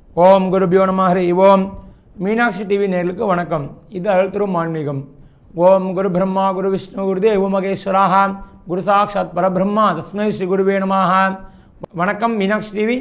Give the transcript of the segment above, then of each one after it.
ஓம் குருபியோ நம ஹரி ஓம் மீனாட்சி டிவி நேர்களுக்கு வணக்கம் இது அழுத்தரும் ஆன்மீகம் ஓம் குரு பிரம்மா குரு விஷ்ணு குரு தேவ மகேஸ்வராக குரு சாட்சாத் பரபிரம்மா தஸ்மை ஸ்ரீ குருவே நமாக வணக்கம் மீனாட்சி டிவி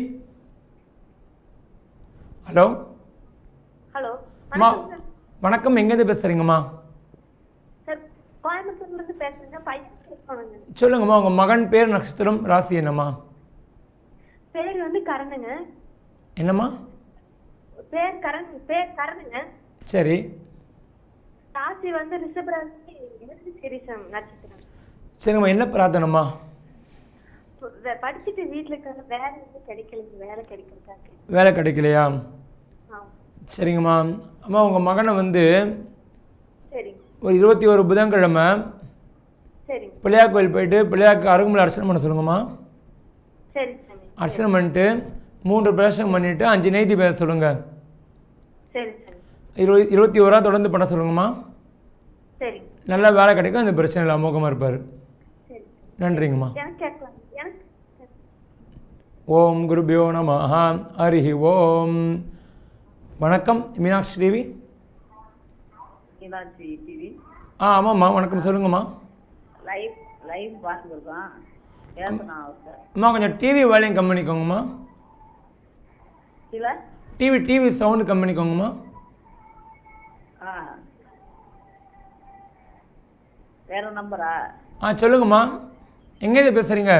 ஹலோ ஹலோ அம்மா வணக்கம் சார் வணக்கம் எங்கேருந்து பேசுகிறீங்கம்மா சார் கோயம்புத்தூர்ல இருந்து பேசுறேங்க பையன் பேசணுங்க சொல்லுங்கம்மா உங்கள் மகன் பேர் நட்சத்திரம் ராசி என்னம்மா பேர் வந்து கரணுங்க என்னம்மா பேர் கரண் பேர் கரணுங்க சரி ராசி வந்து ரிஷபராசி இருந்து சிரிசம் நட்சத்திரம் சரிங்கம்மா என்ன பிரார்த்தனைம்மா ப- வே- படிச்சுட்டு வீட்டுல இருக்க வேலை வந்து கிடைக்கலைங்க வேலை கிடைக்கிறதுக்காக வேலை கிடைக்கலையா ஆ சரிங்கம்மா அம்மா உங்கள் மகனை வந்து சரிங்க ஒரு இருபத்தி ஒரு புதன்கிழமை சரிங்க பிள்ளையார் கோயில் போயிட்டு பிள்ளையாருக்கு அருகுமலை அர்ச்சனை பண்ண சொல்லுங்கம்மா சரி சாமி அர்ச்சனை பண்ணிட்டு மூன்று பிரதர்ஷனம் பண்ணிவிட்டு அஞ்சு நெய்தி பேச சொல்லுங்கள் சரி சாமி இருபது இருபத்தி ஓரா தொடர்ந்து பண்ண சொல்லுங்கம்மா சரிங்க நல்லா வேலை கிடைக்கும் அந்த பிரச்சனை இல்லை அமோகமாக இருப்பார் சரி நன்றிங்கம்மா எனக்கு கேட்கலாம் எனக்கு ஓம் குருபியோ நம ஹரிஹி ஓம் வணக்கம் மீனாட்சி தேவி மீனாட்சி டிவி ஆ ஆமாம்மா வணக்கம் சொல்லுங்கம்மா லைவ் லைவ் பார்த்துருக்கோம் பேசணும் அவர்கிட்ட அம்மா கொஞ்சம் டிவி வேலையும் கம்மி பண்ணிக்கோங்கம்மா சில டிவி டிவி சவுண்டு கம்மி பண்ணிக்கோங்கம்மா ஆ வேற நம்பரா ஆ சொல்லுங்கம்மா எங்கேருந்து பேசுகிறீங்க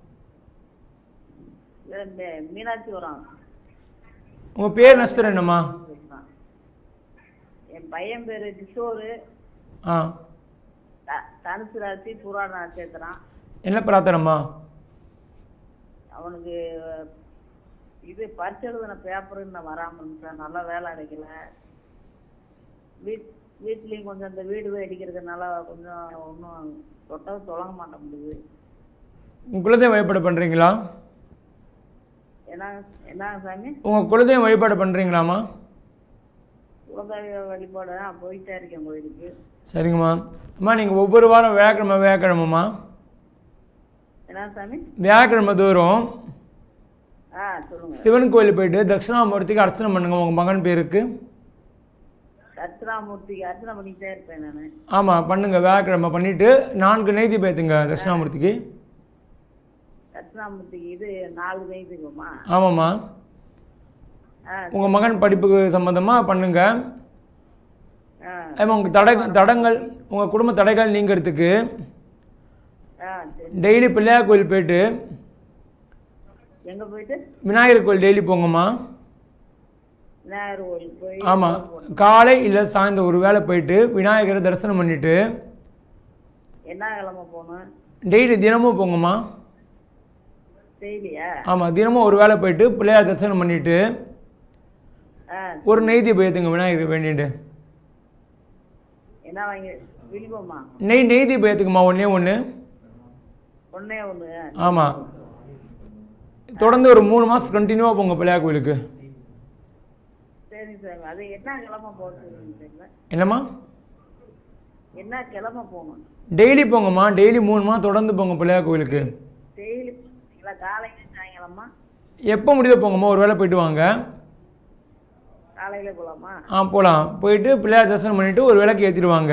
இல்ல, இந்த மீனாட்சி வரும் உங்கள் பேர் நட்சத்திரம் என்னம்மா பேசுறான். என் பையன் பேர் கிஷோரு ஆ த- தனுசு ராசி புராண நட்சத்திரம் என்ன பிரார்த்தனைம்மா அவனுக்கு இது பரிசு எழுதின பேப்பர் இன்னும் வராமல் இருந்துச்சான் நல்லா வேலை கிடைக்கல வீட் வீட்லேயும் கொஞ்சம் இந்த வீடு அடிக்கிறதுனால கொஞ்சம் ஒன்றும் தொட்டது தொடங்க மாட்ட முடியுது உங்கள் குலதெய்வம் வழிபாடு பண்ணுறீங்களா என்ன என்னங்க சாமி உங்கள் குலதெய்வம் வழிபாடு பண்ணுறீங்களாம்மா குலதெய்வ வழிபாடு தான் போயிட்டே இருக்கேன் கோயிலுக்கு சரிங்கம்மா அம்மா நீங்கள் ஒவ்வொரு வாரம் வியாழக்கிழமை வியாழக்கிழமைம்மா என்ன சாமி வியாழக்கிழமை தோறும் ஆ சொல்லுங்க சிவன் கோயில் போயிட்டு தட்சிணாமூர்த்திக்கு அர்ச்சனை பண்ணுங்க உங்கள் மகன் பேருக்கு தட்சிணாமூர்த்திக்கு அர்ச்சனை பண்ணிக்கிட்டே இருப்பேன் நான் ஆமாம் பண்ணுங்கள் வியாழக்கிழமை பண்ணிவிட்டு நான்கு நெய்தி பேத்துங்க தட்சிணாமூர்த்திக்கு தட்சிணாமூர்த்திக்கு இது நாலு வயதுக்குமா ஆமாம்மா ஆ உங்கள் மகன் படிப்புக்கு சம்மந்தமாக பண்ணுங்க ஆ ஆமாம் உங்கள் தடை தடங்கள் உங்கள் குடும்ப தடைகள் நீங்கிறதுக்கு ஆ சரி டெய்லி பிள்ளையார் கோயில் போயிட்டு எங்கே போயிட்டு விநாயகர் கோயில் டெய்லி போங்கம்மா விநாயகர் கோயிலுக்கு போய் ஆமாம் காலை இல்லை சாயந்தரம் ஒரு வேளை போயிட்டு விநாயகரை தரிசனம் பண்ணிவிட்டு என்ன கிழமை போகணும் டெய்லி தினமும் போங்கம்மா டெய்லியா ஆமாம் தினமும் ஒரு வேளை போயிட்டு பிள்ளையார் தரிசனம் பண்ணிவிட்டு ஆ ஒரு நெய்தி பேத்துங்க விநாயகர் வேண்டிட்டு என்ன வாங்கி வில்வமா நெய் நெய்தி பேத்துக்குமா ஒன்றே ஒன்று ஒன்றே ஒன்று ஆமாம் தொடர்ந்து ஒரு மூணு மாதம் கண்டினியூவாக போங்க பிள்ளையார் கோயிலுக்கு சரி சார் அது என்ன கிழமை போகணும் தெரியல என்னம்மா என்ன கிழமை போகணும் டெய்லி போங்கம்மா டெய்லி மூணு மாதம் தொடர்ந்து போங்க பிள்ளையார் கோயிலுக்கு டெய்லி இல்லை காலையில் சாயங்காலமா எப்போ முடியுதோ போங்கம்மா ஒரு வேளை போயிட்டு வாங்க காலையில் போகலாமா ஆ போகலாம் போயிட்டு பிள்ளையார் தரிசனம் பண்ணிவிட்டு ஒரு விளக்கு ஏற்றிடுவாங்க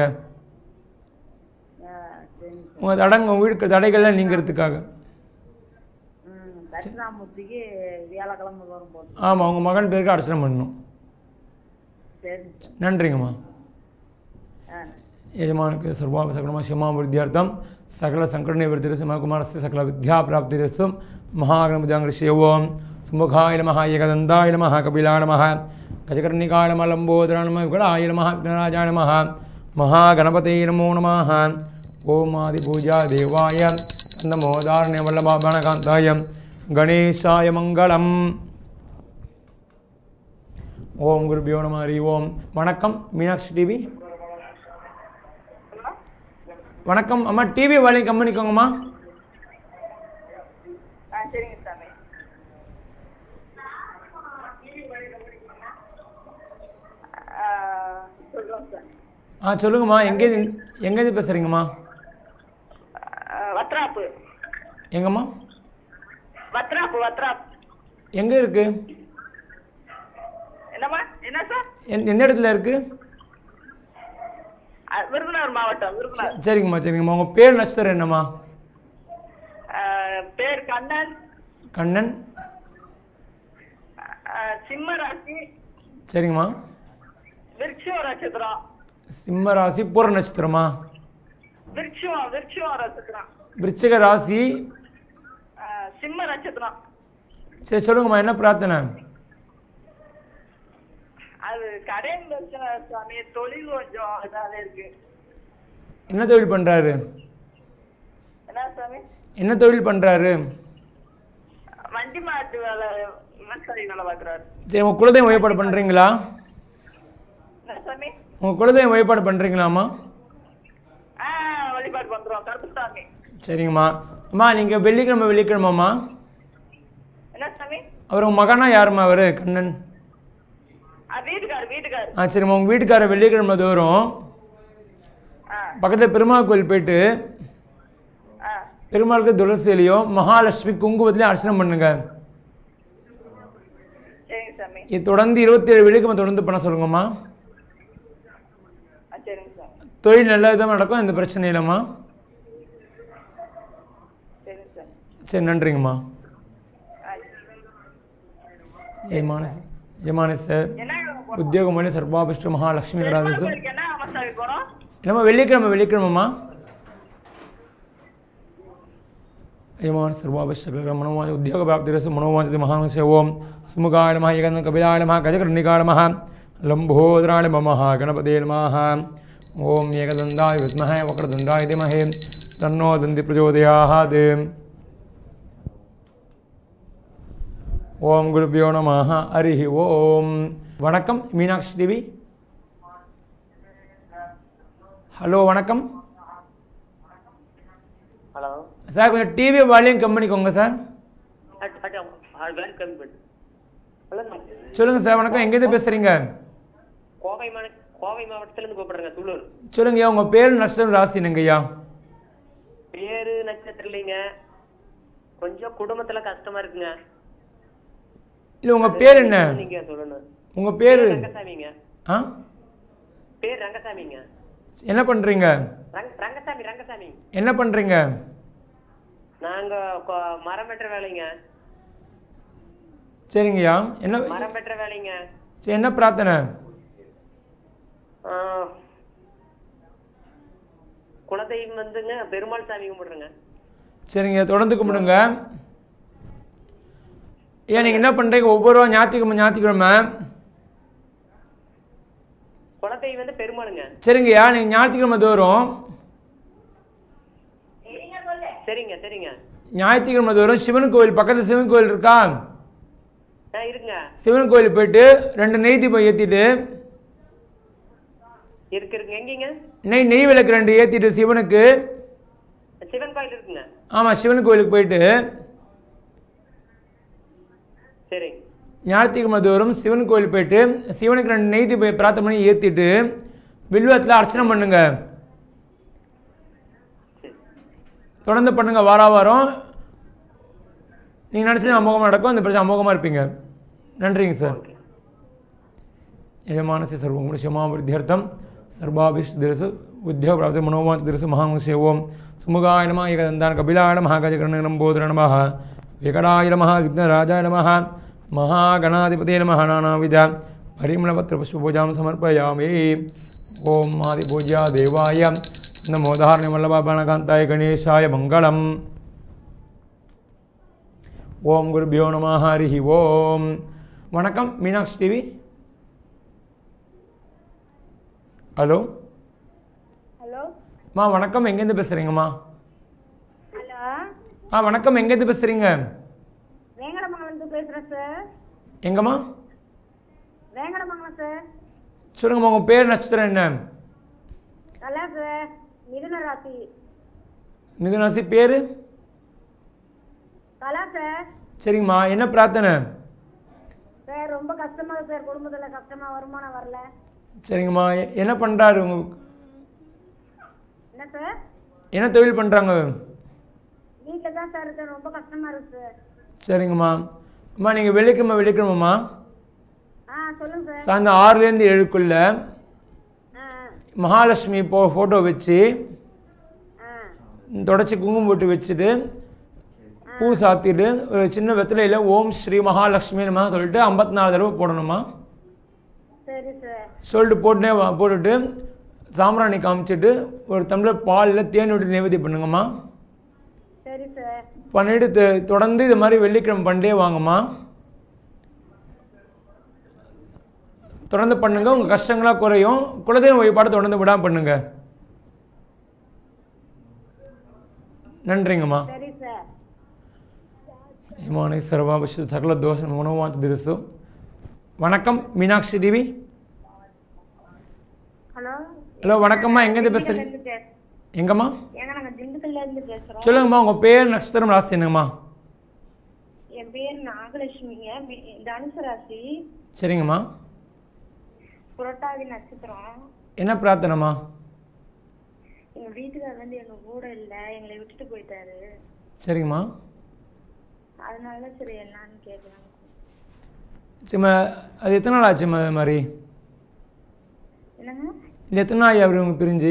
ஆ சரி உங்கள் தடங்க வீடு தடைகள்லாம் நீங்கிறதுக்காக ம் தட்சிணாமூர்த்திக்கு வியாழக்கிழமை வரும் போது ஆமாம் உங்கள் மகன் பேருக்கு அர்ச்சனை பண்ணணும் சரி நன்றிங்கம்மா ஆ యజమానికి సర్వాప సకలమ క్షమావృద్ధ్యార్థం సకల సంకట నివృత్తి సింహకుమారస్య సకల విద్యా ప్రాప్తిరస్తు మహాగణముజాంగ్రశ్య ఓం సుముఖాయ నమ ఏకదంతాయ నమ కపిలాయ నమ గజకర్ణికాయ నమ లంబోదర నమ వికటాయ నమ విఘ్నరాజాయ నమ మహాగణపతే నమో నమ ఓం ఆదిపూజా దేవాయ కందమోదారణ్య వల్లభాణకాంతాయ గణేశాయ మంగళం ஓம் குருபியோ நம ஹரி ஓம் வணக்கம் மீனாட்சி டிவி வணக்கம் அம்மா டிவி வேலையும் கம்பெனிக்கோங்கம்மா ஆ சரிங்க சாமி ஆ, சொல்றோம் சார் ஆ சொல்லுங்கம்மா எங்கேருந்து எங்கேருந்து பேசுகிறீங்கம்மா ஆ, வத்ராப்பு எங்கம்மா வத்ராப்பு வத்ராப் எங்கே இருக்குது என்னம்மா என்ன சார் எந் எந்த இடத்துல இருக்குது அஹ், விருதுநகர் மாவட்டம் விருதுநகர் சரிங்கம்மா சரிங்கம்மா உங்கள் பேர் நட்சத்திரம் என்னம்மா அஹ், பேர் கண்ணன் கண்ணன் அஹ், சிம்ம ராசி சரிங்கம்மா விருட்சம் நட்சத்திரம் சிம்ம ராசி பூர நட்சத்திரமா விருட்சம் விருட்சம் நட்சத்திரம் விருச்சிக ராசி அஹ், சிம்ம நட்சத்திரம் சரி சொல்லுங்கம்மா என்ன பிரார்த்தனை அது கடையில் பிரச்சனை சாமி தொழில் கொஞ்சம் இதாவே இருக்கு என்ன தொழில் பண்ணுறாரு என்ன சாமி என்ன தொழில் பண்ணுறாரு வண்டி மாட்டு வேலை விவசாயி வேலை பார்க்குறாரு சரி உங்கள் குலதெய்வம் வழிபாடு பண்ணுறீங்களா என்ன சாமி உங்கள் குலதெய்வம் வழிபாடு பண்ணுறீங்களாம்மா ஆ வழிபாடு பண்றோம் கருப்புசாமி சரிங்கம்மா அம்மா நீங்கள் வெள்ளிக்கிழமை வெள்ளிக்கிழமாம்மா என்ன சாமி அவர் உங்கள் மகனா யாரும்மா அவர் கண்ணன் ஆ வீட்டுக்காரு வீட்டுக்காரு ஆ சரிம்மா உங்கள் வீட்டுக்காரர் வெள்ளிக்கிழமை தோறும் ஆ பக்கத்தில் பெருமாள் கோயில் போயிட்டு ஆ பெருமாளுக்கு துளசிலையும் மகாலட்சுமி குங்குமத்திலையும் அர்ச்சனை பண்ணுங்க சரிங்க சாமி இது தொடர்ந்து இருபத்தி ஏழு வெள்ளிக்கிழமை தொடர்ந்து பண்ண சொல்லுங்கம்மா ஆ சரிங்க சாமி தொழில் நல்ல விதமாக நடக்கும் எந்த பிரச்சனையும் இல்லைம்மா சரிங்க சாமி சரி நன்றிங்கம்மா ஆ ஏமானஸ் ஏமானஸ் என்ன கிழமை போறோம்? உத்தியோகமொழி சர்வாபிஷ்ட மகாலட்சுமி பெருமாள் கடாதிசு கோயிலுக்கு என்ன அமசாமி போறோம் என்னம்மா வெள்ளிக்கிழமை வெள்ளிக்கிழமைம்மா ஏமான் சர்வாபிஷ்ட மனோவாஞ்ச உத்தியோக பிராப்திரசு மனோவாஞ்சதி மகானுஷ ஓம் சுமுகாய நம ஏகந்த கபிலாய நம கஜகர்ணிகாய நம லம்போதராய மம கணபதே நம ஓம் ஏகதந்தாய வித்மஹே வக்ரதுண்டாய திமஹே தன்னோ தந்தி பிரச்சோதயாத் ஓம் குருபியோ நம ஹரி ஓம் வணக்கம் மீனாட்சி தேவி ஹலோ வணக்கம் ஹலோ சார் கொஞ்சம் டிவி வால்யூம் கம்மி பண்ணிக்கோங்க சார் வேறு கம்மி பண்ணு சொல்லுங்க சொல்லுங்கள் சார் வணக்கம் எங்கேருந்து பேசுகிறீங்க கோவை மாவட்ட கோவை மாவட்டத்துலேருந்து கூப்பிடுறேங்க துளூர் சொல்லுங்கய்யா உங்கள் பேர் நட்சத்திரம் ராசி என்னங்கய்யா பேரு நட்சத்திரம் இல்லைங்க கொஞ்சம் குடும்பத்துல கஷ்டமா இருக்குங்க இல்லை உங்கள் பேர் என்ன நீங்க சொல்லணும் உங்கள் பேர் ரங்கசாமிங்க ஆ பேர் ரங்கசாமிங்க என்ன பண்ணுறீங்க ரங்க ரங்கசாமி ரங்கசாமி என்ன பண்ணுறீங்க நாங்க கொ- மரம் வெட்டுற வேலைங்க சரிங்கய்யா என்ன மரம் வெட்டுற வேலைங்க சரி என்ன பிரார்த்தனை ஆ, குலதெய்வம் வந்துங்க பெருமாள் சாமி கும்பிடுறேங்க சரிங்க தொடர்ந்து கும்பிடுங்க ஏன் நீங்கள் என்ன பண்ணுறீங்க ஒவ்வொரு வாரம் ஞாயிற்றுக்கிழமை ஞாயிற்றுக்கிழமை குலதெய்வம் வந்து பெருமாளுங்க சரிங்கய்யா நீங்கள் ஞாயிற்றுக்கிழமை தோறும் சரிங்க சரிங்க ஞாயிற்றுக்கிழமை தோறும் சிவன் கோவில் பக்கத்தில் சிவன் கோவில் இருக்கா ஆ இருக்குங்க சிவன் கோயில் போயிட்டு ரெண்டு நெய் தீபம் ஏற்றிட்டு இருக்கு இருக்குங்க எங்கேங்க நெய் நெய் விளக்கு ரெண்டு ஏற்றிட்டு சிவனுக்கு சிவன் கோயில் இருக்குங்க ஆமாம் சிவன் கோயிலுக்கு போயிட்டு சரிங்க ஞாயிற்றுக்கிழமை தோறும் சிவன் கோயில் போயிட்டு சிவனுக்கு ரெண்டு நெய் தீபம் பிரார்த்தனை பண்ணி ஏற்றிட்டு வில்வத்தில் அர்ச்சனை பண்ணுங்க சரி தொடர்ந்து பண்ணுங்க வாரா வாரம் நீங்கள் நினச்சது அமோகமாக நடக்கும் அந்த பிரச்சனை அமோகமாக இருப்பீங்க நன்றிங்க சார் यजमानस्य सर्वगुणक्षमावृद्ध्यर्थं सर्वाभिष्टदिरसु उद्योगप्राप्ति मनोवाञ्चदिरसु महांस्य ओं सुमुगाय नमः एकदन्तान् कपिलाय नमः गजकर्णनम्बोधर नमः विकटाय नमः विघ्नराजाय नमः महागणाधिपते नमः नानाविध परिमलपत्रपुष्पपूजां समर्पयामि ॐ आदिपूज्या देवाय नमो धारणवल्लभाणकान्ताय गणेशाय मङ्गलम् ஓம் குருபியோ நம ஹரிஹி ஓம் வணக்கம் மீனாட்சி டிவி ஹலோ ஹலோ அம்மா வணக்கம் எங்கேருந்து பேசுகிறீங்கம்மா ஹலோ ஆ வணக்கம் எங்கேருந்து பேசுகிறீங்க வேங்கடமங்கலத்து பேசுகிறேன் சார் எங்கம்மா வேங்கடமங்கலம் சார் சொல்லுங்கம்மா உங்கள் பேர் நட்சத்திரம் என்ன நல்லா சார் மிதுன ராசி மிதுனாசி பேர் கலா சார் சரிங்கம்மா என்ன பிரார்த்தனை சார் ரொம்ப கஷ்டமா இருக்கு சார் குடும்பத்தில் கஷ்டமா வருமானம் வரல சரிங்கம்மா எ- என்ன பண்ணுறாரு உங்க என்ன சார் என்ன தொழில் பண்ணுறாங்க வீட்டில் தான் சார் இருக்கேன் ரொம்ப கஷ்டமா இருக்கு சார் சரிங்கம்மா அம்மா நீங்கள் வெள்ளிக்கிழமை வெள்ளிக்கிழமைம்மா ஆ ஆ சொல்லுங்க சார் சாயந்தரம் ஆறுலேருந்து ஏழுக்குள்ள ஆ மகாலட்சுமி போ ஃபோட்டோ வச்சு ஆ தொடச்சி குங்குமம் போட்டு வச்சுட்டு பூ சாத்திட்டு ஒரு சின்ன வெத்தலையில் ஓம் ஸ்ரீ மகாலட்சுமி நம்ம சொல்லிட்டு ஐம்பத்தி நாலு தடவை போடணுமா சரி சார் சொல்லிட்டு போட்டுனே வா போட்டுட்டு சாம்பிராணி காமிச்சிட்டு ஒரு டம்ளர் பாலில் தேன் விட்டு நிவேதி பண்ணுங்கம்மா சரி சார் பண்ணிட்டு தெ- தொடர்ந்து இது மாதிரி வெள்ளிக்கிழமை பண்ணிட்டே வாங்கம்மா தொடர்ந்து பண்ணுங்க உங்கள் கஷ்டங்களாக குறையும் குலதெய்வ வழிபாடு தொடர்ந்து விடாம பண்ணுங்க நன்றிங்கம்மா சரி சார் இமானை சர்வாபஷு சகல தோஷ மனோவாஞ்ச திருசு வணக்கம் மீனாட்சி டிவி ஹலோ ஹலோ வணக்கம்மா எங்கேருந்து பேசுறீங்க இருந்து பேச- எங்கம்மா ஏங்க நாங்க திண்டுக்கல்ல இருந்து பேசுறோம் சொல்லுங்கம்மா உங்கள் பேர் நட்சத்திரம் ராசி என்னங்கம்மா என் பேர் நாகலட்சுமிங்க வி- தனுசு ராசி சரிங்கம்மா புரட்டாதி நட்சத்திரம் என்ன பிரார்த்தனைம்மா எங்க வீட்டுக்காரர் வந்து எங்க கூட இல்ல எங்களை விட்டுட்டு போயிட்டாரு சரிங்கம்மா அதனால சரி என்னன்னு கேட்கலாம் சரிம்மா அது எத்தனை நாள் ஆச்சும்மா அது மாதிரி என்னங்க இல்லை எத்தனை நாள் அவர் உங்க பிரிஞ்சு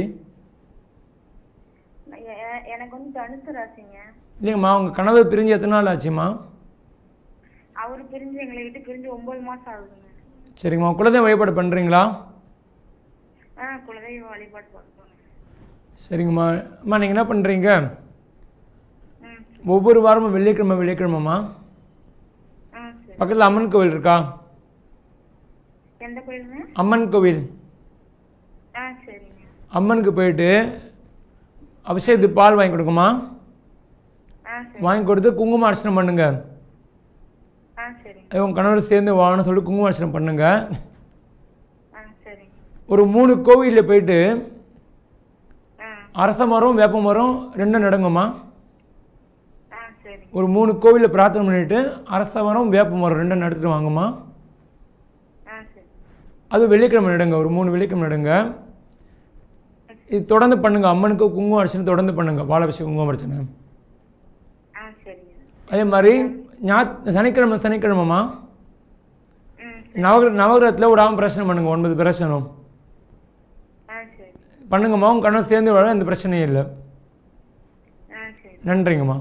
நான் எ- எனக்கு வந்து தனுசு ராசிங்க இல்லைங்கம்மா உங்கள் கனவு பிரிஞ்சு எத்தனை நாள் ஆச்சும்மா அவரு பிரிஞ்சு எங்களை விட்டு பிரிஞ்சு ஒன்பது மாசம் ஆகுதுங்க சரிங்கம்மா குலதெய்வ வழிபாடு பண்ணுறீங்களா ஆ குலதெய்வ வழிபாடு பண்ணுறோங்க சரிங்கம்மா அம்மா நீங்கள் என்ன பண்ணுறீங்க ம் ஒவ்வொரு வாரமும் வெள்ளிக்கிழமை வெள்ளிக்கிழமைம்மா ஆ சரி பக்கத்தில் அம்மன் கோவில் இருக்கா எந்த கோயிலுங்க அம்மன் கோவில் ஆ சரிங்க அம்மனுக்கு போயிட்டு அபிஷேகத்துக்கு பால் வாங்கி கொடுக்குமா ஆ சரி வாங்கி கொடுத்து குங்கும அர்ச்சனை பண்ணுங்க ஆ சரிங்க உங்கள் கணவர் சேர்ந்து வாங்கன்னு சொல்லி குங்கும அர்ச்சனை பண்ணுங்க ஆ சரிங்க ஒரு மூணு கோவிலில் போயிட்டு ஆ அரச மரம் வேப்ப மரம் ரெண்டும் நடுங்கம்மா ஆ சரிங்க ஒரு மூணு கோவிலில் பிரார்த்தனை பண்ணிட்டு அரச மரம் வேப்ப மரம் ரெண்டும் நடத்திட்டு வாங்கம்மா ஆ சரி அது வெள்ளிக்கிழமை நடுங்க ஒரு மூணு வெள்ளிக்கிழமை நடுங்க இது தொடர்ந்து பண்ணுங்க அம்மனுக்கு குங்குமம் அர்ச்சனை தொடர்ந்து பண்ணுங்க பாலாபிஷேகம் குங்குமம் அர்ச்சனை ஆ சரிங்க அதே மாதிரி ஞா சனிக்கிழமை சனிக்கிழமைம்மா ம் நவகிர நவகிரகத்தில் விடாமல் பிரச்சனை பண்ணுங்க ஒன்பது பிரச்சனம் ஆ சரி பண்ணுங்கம்மா உங்கள் கண்ணன் சேர்ந்து வாழ எந்த பிரச்சனையும் இல்லை ஆ சரி நன்றிங்கம்மா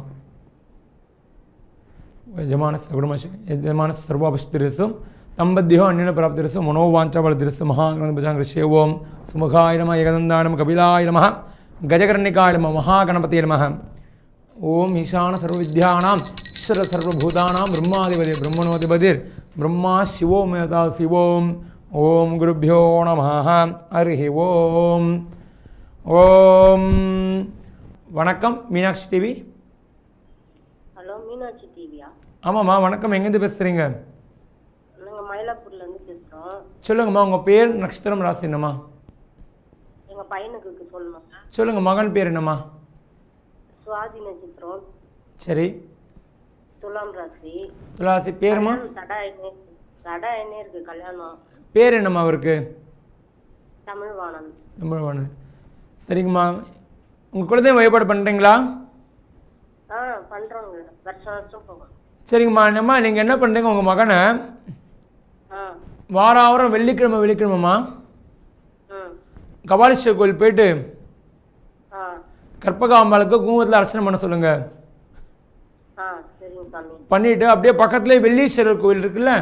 ಯಜಮಾನ ಸಗುಣಮಶ ಯಜಮಾನ ಸರ್ವಾಪಶ್ಚಿರಸ್ಸು ತಂಬದ್ಯೋ ಅನ್ಯನ ಪ್ರಾಪ್ತಿರಸ್ಸು ಮನೋವಾಂಚಾಬಲತಿರಸ್ಸು ಮಹಾಗಣಪಜಾಂಗ್ರಶ್ಯ ಓಂ ಸುಮುಖಾಯ ನಮಃ ಏಕದಂದಾಯ ನಮಃ ಕಪಿಲಾಯ ನಮಃ ಗಜಕರ್ಣಿಕಾಯ ನಮಃ ಮಹಾಗಣಪತಿಯ ನಮಃ ಓಂ ಈಶಾನ ಸರ್ವವಿದ್ಯಾನಾಂ ಈಶ್ವರ ಸರ್ವಭೂತಾನಾಂ ಬ್ರಹ್ಮಾಧಿಪತಿ ಬ್ರಹ್ಮಣೋಧಿಪತಿರ್ ಬ್ರಹ್ಮ ಶಿವೋ ಮೇತಾ ಶಿವೋಂ ಓಂ ಗುರುಭ್ಯೋ ನಮಃ ಹರಿ ಓಂ ಓಂ வணக்கம் மீனாட்சி டிவி ஹலோ மீனாட்சி டிவியா ஆமாம்மா வணக்கம் எங்கேருந்து பேசுகிறீங்க நாங்கள் மயிலாப்பூர்லேருந்து பேசுகிறோம் சொல்லுங்கம்மா உங்கள் பேர் நட்சத்திரம் ராசி என்னம்மா எங்கள் பையனுக்கு சொல்லணுமா சொல்லுங்கள் மகன் பேர் என்னம்மா சுவாதி நட்சத்திரம் சரி துலாம் ராசி துளாசி பேருமா கல்யாணம் தடா என்ன தடா என்ன இருக்கு கல்யாணம் பேர் என்னம்மா அவருக்கு தமிழ்வாணன் தமிழ்வாணன் சரிங்கம்மா உங்கள் குலதெய்வம் வழிபாடு பண்ணுறீங்களா ஆ பண்ணுறோங்க வருஷம் வருஷம் போகும் சரிங்கம்மா என்னம்மா நீங்கள் என்ன பண்ணுறீங்க உங்கள் மகனை ஆ வாரம் வெள்ளிக்கிழமை வெள்ளிக்கிழமைம்மா ம் கபாலீஸ்வரர் கோயில் போயிட்டு ஆ கற்பகாம்பாளுக்கு குங்குமத்தில் அர்ச்சனை பண்ண சொல்லுங்கள் ஆ சரிங்க சாமி பண்ணிவிட்டு அப்படியே பக்கத்துலேயே வெள்ளீஸ்வரர் கோயில் இருக்குல்ல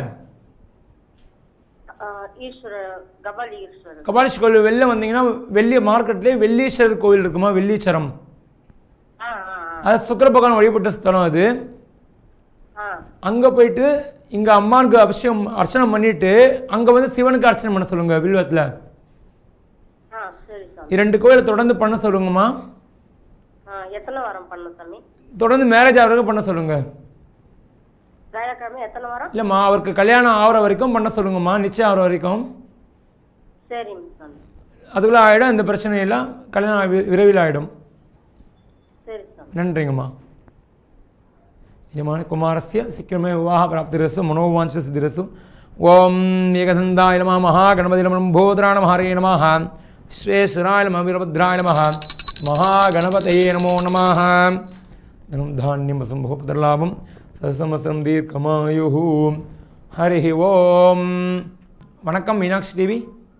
ஆ, ஈஸ்வர கபாலி ஈஸ்வரர் கபாலீஸ்வரர் கோயில் வெளில வந்தீங்கன்னா வெள்ளி மார்க்கெட்லேயே வெள்ளீஸ்வரர் கோயில் இருக்குமா வெள்ளீச்சரம் ஆ ஆ ஆ அது சுக்கர பகவான் வழிபட்ட ஸ்தலம் அது ஆ அங்கே போயிட்டு இங்கே அம்மானுக்கு அபிஷேகம் அர்ச்சனை பண்ணிட்டு அங்கே வந்து சிவனுக்கு அர்ச்சனை பண்ண சொல்லுங்க வில்வத்தில் ஆ சரி சாமி இரண்டு கோயிலை தொடர்ந்து பண்ண சொல்லுங்கம்மா ஆ எத்தனை வாரம் பண்ண சாமி தொடர்ந்து மேரேஜ் ஆகிற வரைக்கும் பண்ண சொல்லுங்க வியாழக்கிழமை எத்தனை வாரம் இல்லைம்மா அவருக்கு கல்யாணம் ஆகிற வரைக்கும் பண்ண சொல்லுங்கம்மா நிச்சயம் ஆகிற வரைக்கும் சரிங்க சாமி அதுக்குள்ளே ஆகிடும் எந்த பிரச்சனையும் இல்லை கல்யாணம் வி- விரைவில் ஆகிடும் சரி சாமி நன்றிங்கம்மா यमानि कुमारस्य शीघ्रमेव विवाहप्राप्तिरस्तु मनोवाञ्छसिद्धिरस्तु ॐ एकदन्ताय नमः महागणपति नमः भूतराय नमः हरे नमः विश्वेश्वराय नमः वीरभद्राय नमः महागणपतये नमो नमः धनं धान्यं वसुम्भोपदर्लाभं सत्समस्तं दीर्घमायुः हरिः ओम् வணக்கம் மீனாட்சி டிவி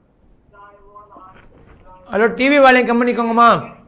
ஹலோ டிவி வேலையை கம்மி பண்ணிக்கோங்கம்மா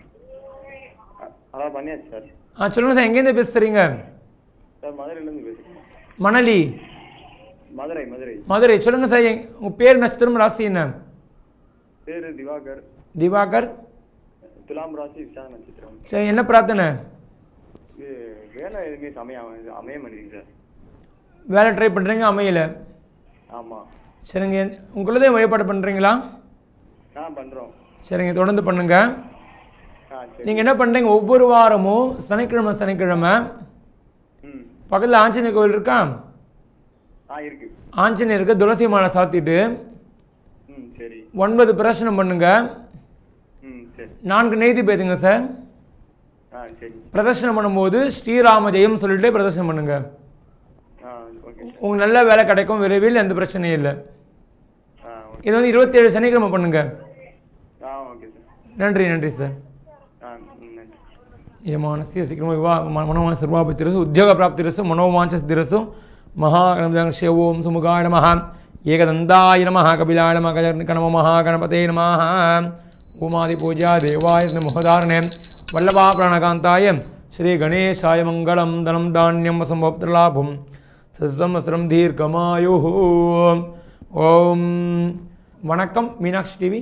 அதான் பண்ணியாச்சு சார் ஆ சொல்லுங்கள் சார் எங்கேருந்து பேசுகிறீங்க சார் மதுரையிலேருந்து பேசுகிறேன் மணலி மதுரை மதுரை மதுரை சொல்லுங்கள் சார் எங் உங்கள் பேர் நட்சத்திரம் ராசி என்ன பேர் திவாகர் திவாகர் துலாம் ராசி விசாக நட்சத்திரம் சரி என்ன பிரார்த்தனை இது வேலை எதுவுமே சமயம் அமைய- அமைய மாட்டேங்குது சார் வேலை ட்ரை பண்ணுறீங்க அமையல ஆமாம் சரிங்க உங்களதே வழிபாடு பண்ணுறீங்களா ஆ பண்ணுறோம் சரிங்க தொடர்ந்து பண்ணுங்க ஆ சரி நீங்கள் என்ன பண்ணுறீங்க ஒவ்வொரு வாரமும் சனிக்கிழமை சனிக்கிழமை ம் பக்கத்தில் ஆஞ்சநேயர் கோவில் இருக்கா ஆ இருக்கு ஆஞ்சநேயருக்கு துளசி மாலை சாத்திட்டு ம் சரி ஒன்பது பிரசனம் பண்ணுங்க ம் சரி நான்கு நெய்தி பேதுங்க சார் ஆ சரி பிரதர்ஷனம் பண்ணும்போது ஸ்ரீராம ஜெயம் சொல்லிட்டு பிரதர்ஷனம் பண்ணுங்க ஆ ஓகே சார் உங்களுக்கு நல்ல வேலை கிடைக்கும் விரைவில் எந்த பிரச்சனையும் இல்லை ஆ ஓகே இது வந்து இருபத்தேழு சனிக்கிழமை பண்ணுங்க ஆ ஓகே சார் நன்றி நன்றி சார் ஆ ம் நன்றி యమానస్య శీఘ్రమ వివా మనోమాన సర్వాపతిరసు ఉద్యోగ ప్రాప్తిరసు మనోవాంఛస్థిరసు మహాగణశ ఓం సుముఖాయ నమ ఏకదంతాయ నమ కపిలాయ నమ గజర్నికణమ మహాగణపతే నమ ఉమాది పూజా దేవాయ మహోదారణే వల్లభా ప్రాణకాంతాయ శ్రీ గణేశాయ మంగళం ధనం ధాన్యం సంభోక్తృలాభం சம்வத்சரம் தீர்க்கமாயு ஓம் வணக்கம் மீனாட்சி டிவி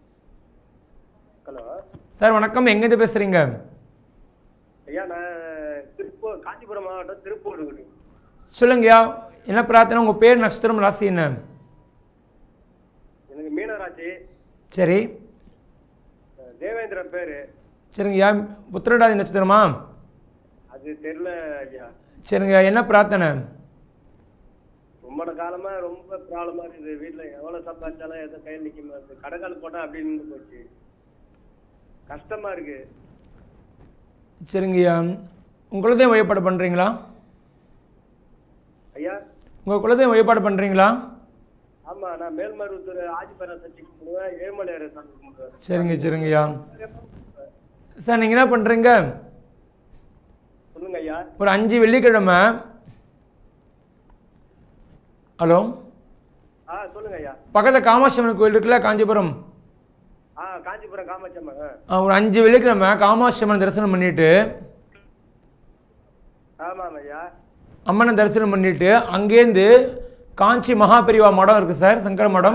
ஹலோ சார் வணக்கம் எங்கேருந்து பேசுகிறீங்க ஐயா நான் திருப்பூர் காஞ்சிபுரம் மாவட்டம் திருப்பூர் சொல்லுங்கய்யா என்ன பிரார்த்தனை உங்கள் பேர் நட்சத்திரம் ராசி என்ன எனக்கு மீனராசி சரி தேவேந்திரன் பேர் சரிங்கய்யா புத்திரடாதி நட்சத்திரமா அது தெரியல ஐயா சரிங்க என்ன பிரார்த்தனை ரொம்ப காலமா ரொம்ப ப்ராப்ளமா இருக்குது வீட்டுல எவ்வளவு சம்பாதிச்சாலும் எதுவும் கையில் நிக்க மாட்டேது கடைக்கால் போட்டா அப்படின்னு நின்னு போச்சு கஷ்டமா இருக்கு சரிங்கய்யா உங்கள் குலதெய்வம் வழிபாடு பண்ணுறீங்களா ஐயா உங்கள் குலதெய்வம் வழிபாடு பண்ணுறீங்களா ஆமா நான் மேல்மருவத்தூர் ஆதிபரா சர்ச்சை கும்பிடுவேன் ஏழுமலையார சாமி கும்பிடுவேன் சரிங்க சரிங்கய்யா சார் நீங்கள் என்ன பண்ணுறீங்க சொல்லுங்க ஐயா ஒரு அஞ்சு வெள்ளிக்கிழமை ஹலோ ஆ சொல்லுங்க ஐயா பக்கத்தில் காமாட்சி அம்மன் கோயில் இருக்குல்ல காஞ்சிபுரம் ஆ காஞ்சிபுரம் காமாட்சம்மா ஆ. ஆ, ஒரு அஞ்சு வெள்ளிக்கிழமை காமாட்சி அம்மன் தரிசனம் பண்ணிவிட்டு ஆமாம் ஐயா அம்மனை தரிசனம் பண்ணிட்டு அங்கேருந்து காஞ்சி மகாபெரிவா மடம் இருக்குது சார் சங்கர மடம்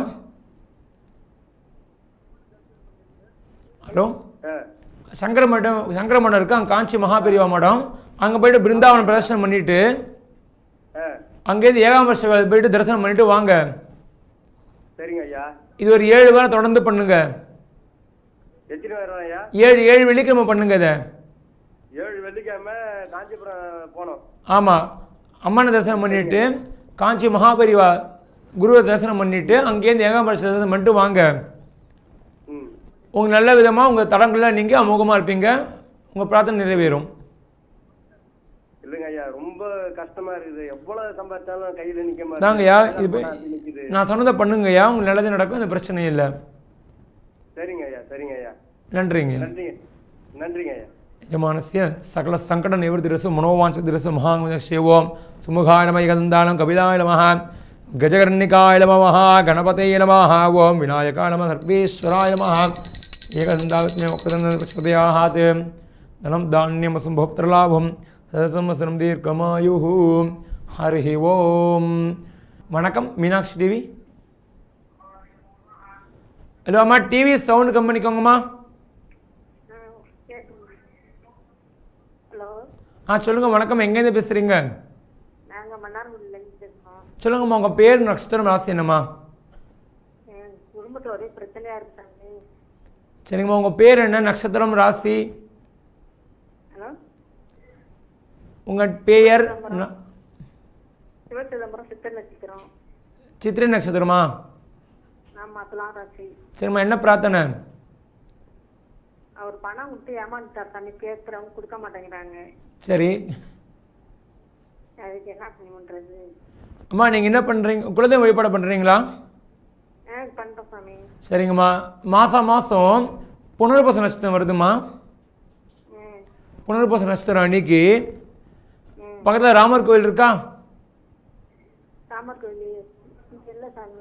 ஹலோ ஆ சங்கர மடம் சங்கர மடம் இருக்குது அங்கே காஞ்சி மகாபெரிவா மடம் அங்கே போயிட்டு பிருந்தாவனம் பிரதர்சனம் பண்ணிட்டு ஆ அங்கேருந்து ஏகாம்பர வேலை போயிட்டு தரிசனம் பண்ணிட்டு வாங்க சரிங்க ஐயா இது ஒரு ஏழு வாரம் தொடர்ந்து பண்ணுங்க எத்தனை பேர் ஐயா ஏழு ஏழு வெள்ளிக்கிழமை பண்ணுங்க இதை ஏழு வெள்ளிக்கிழமை காஞ்சிபுரம் போனோம் ஆமாம் அம்மனை தரிசனம் பண்ணிட்டு காஞ்சி மகாபெரிவா குருவை தரிசனம் பண்ணிட்டு அங்கேருந்து ஏகாம்பர தரிசனம் பண்ணிட்டு வாங்க ம் உங்கள் நல்ல விதமாக உங்கள் தடங்கள்லாம் நீங்கள் அமோகமாக இருப்பீங்க உங்கள் பிரார்த்தனை நிறைவேறும் இல்லைங்க ஐயா ரொம்ப கஷ்டமா இருக்குது எவ்வளவு சம்பாதிச்சாலும் கையில நிக்க தாங்கய்யா இது போய் மாட்டேங்குது நிக்குது நான் சொன்னதை பண்ணுங்கய்யா உங்களுக்கு நல்லது நடக்கும் இந்த பிரச்சனை இல்லை சரிங்க ஐயா சரிங்க ஐயா நன்றிங்க நன்றிங்க நன்றிங்க ஐயா యజమానస్య సకల సంకట నివృత్తిరసు మనోవాంఛదిరసు మహాశివోం సుముఖాయ నమ గంధానం కపిలాయ నమ గజగర్ణికాయ నమ గణపతే నమ ఓం వినాయకాయ నమ సర్వేశ్వరాయ నమ ఏకదంతాత్మ్యమక్రదయాహాత్ ధనం ధాన్యమసం భోక్తృలాభం సదసంవత్సరం దీర్ఘమాయు హరి ఓం வணக்கம் மீனாட்சி டிவி ஹலோ அம்மா டிவி சவுண்டு கம்மி பண்ணிக்கோங்கம்மா ஹலோ ஆ சொல்லுங்கள் வணக்கம் எங்கேருந்து பேசுகிறீங்க நாங்க மன்னார்குடியிலேருந்து பேசுறோம் சொல்லுங்கம்மா உங்கள் பேர் நட்சத்திரம் ராசி என்னம்மா என் குடும்பத்துல ஒரே பிரச்சனையா இருக்காங்க சரிங்கம்மா உங்கள் பேர் என்ன நட்சத்திரம் ராசி ஹலோ உங்கள் பெயர் ந- சிவசிதம்பரம் சித்தர் நட்சத்திரம் சித்திரை நட்சத்திரமா ஆமா துலாம் ராசி சரிம்மா என்ன பிரார்த்தனை அவர் பணம் விட்டு ஏமாந்துட்டார் தண்ணி கேட்குறவங்க கொடுக்க மாட்டேங்கிறாங்க சரி அதுக்கு என்ன பண்ணி பண்றது அம்மா நீங்கள் என்ன பண்ணுறீங்க குலதெய்வ வழிபாடு பண்ணுறீங்களா ஆ பண்றோம் சாமி சரிங்கம்மா மாதம் மாதம் புனர்பூச நட்சத்திரம் வருதுமா ம் புனர்பூச நட்சத்திரம் அன்னைக்கு ம் பக்கத்தில் ராமர் கோயில் இருக்கா ராமர் கோயில் இங்க இல்லை சாமி